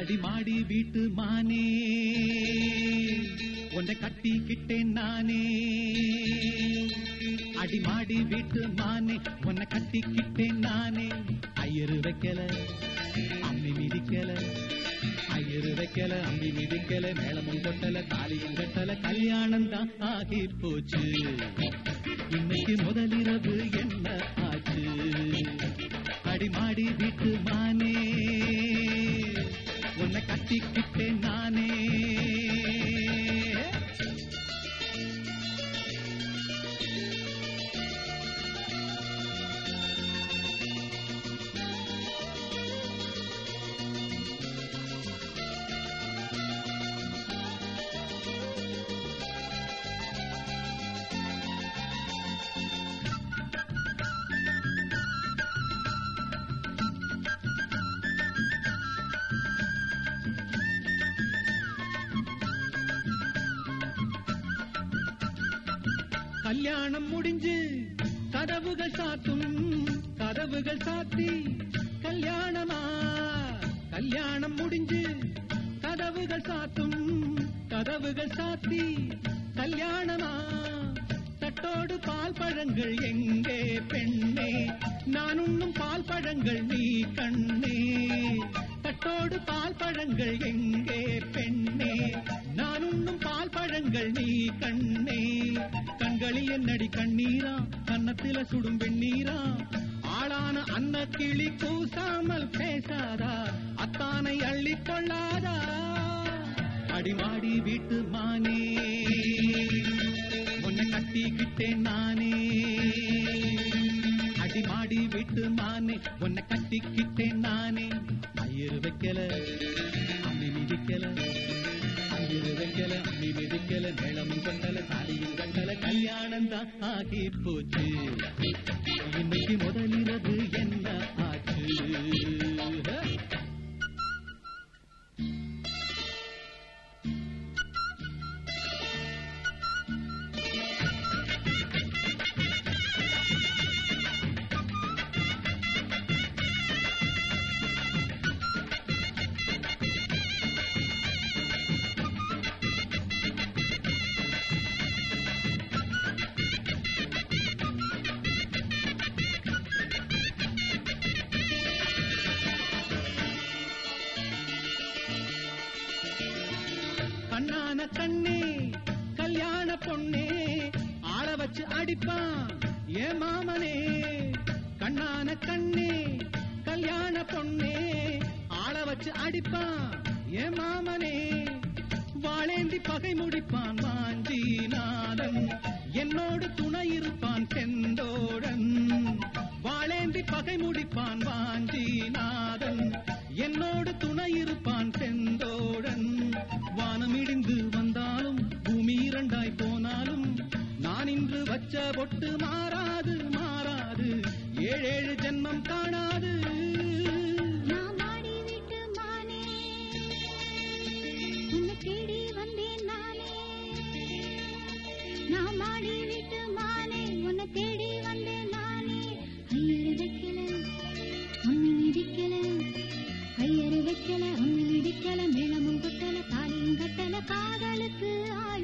அடிமாடி வீட்டு மானே உன்னை கட்டிக்கிட்டேன் நானே அடிமாடி வீட்டு மானே உன்னை கட்டிக்கிட்டேன் நானே ஐயரு வைக்கல அம்மி மிதிக்கல ஐயரு வைக்கல அம்மி மிதிக்கல மேளமும் கொட்டல தாலியும் கட்டல கல்யாணம் தான் ஆகி போச்சு இன்னைக்கு முதலிரவு என்ன ஆச்சு அடிமாடி வீட்டு மானே உன்னை கட்டிக்கிட்டேன் நானே கல்யாணம் முடிஞ்சு கதவுகள் சாத்தும் கதவுகள் சாத்தி கல்யாணமா கல்யாணம் முடிஞ்சு கதவுகள் சாத்தும் கதவுகள் சாத்தி கல்யாணமா தட்டோடு பால் பழங்கள் எங்கே பெண்ணே நான் உண்ணும் பால் பழங்கள் நீ கண்ணே தட்டோடு பால் பழங்கள் எங்கே பெண்ணே நான் உண்ணும் பால் பழங்கள் நீ கண்ணே கண்களில் என்னடி கண்ணீரா கன்னத்தில சுடும் வெண்ணீரா ஆளான அன்ன கிளி கூசாமல் பேசாதா அத்தானை அள்ளிக் கொள்ளாதா அடிமாடி வீட்டு மானே உன்னை கட்டிக்கிட்டேன் நானே அடிமாடி வீட்டு மானே உன்னை கட்டிக்கிட்டேன் நானே ஐயரு வைக்கல அம்மி மிதிக்கல ஐயரு வைக்கல அம்மி மிதிக்கல மேளமும் கொண்டல தாலியும் கண்டல கல்யாணம் தான் ஆகி போச்சு இன்னைக்கு முதலிரவு என்ன ஆச்சு கண்ணான கண்ணே கல்யாண பொண்ணே ஆள வச்சு அடிப்பான் ஏ மாமனே கண்ணான கண்ணே கல்யாண பொண்ணே ஆள வச்சு அடிப்பான் ஏ மாமனே வாழேந்தி பகை முடிப்பான் வாஞ்சி நாதன் என்னோடு துணை இருப்பான் செந்தோழன் வாழேந்தி பகை முடிப்பான் வாஞ்சி நாதன் என்னோடு துணை இருப்பான் செந்தோழன் வானம் இடிந்து வந்தாலும் பூமி இரண்டாய் போனாலும் நான் இன்று வச்ச பொட்டு மாறாது மாறாது ஏழேழு ஜென்மம் காணாது நான் மாடி வீட்டு மானே உன்னை தேடி வந்தேன் நானே நான் மாடி வீட்டு மானே உன்னை தேடி வந்தேன் நானே ஐயரு வைக்கல அம்மி மிதிக்கல ஐயரு வைக்கல அம்மி மிதிக்கல மேளமும் கொட்டல தாலியும் கட்டல காதலுக்கு ஆய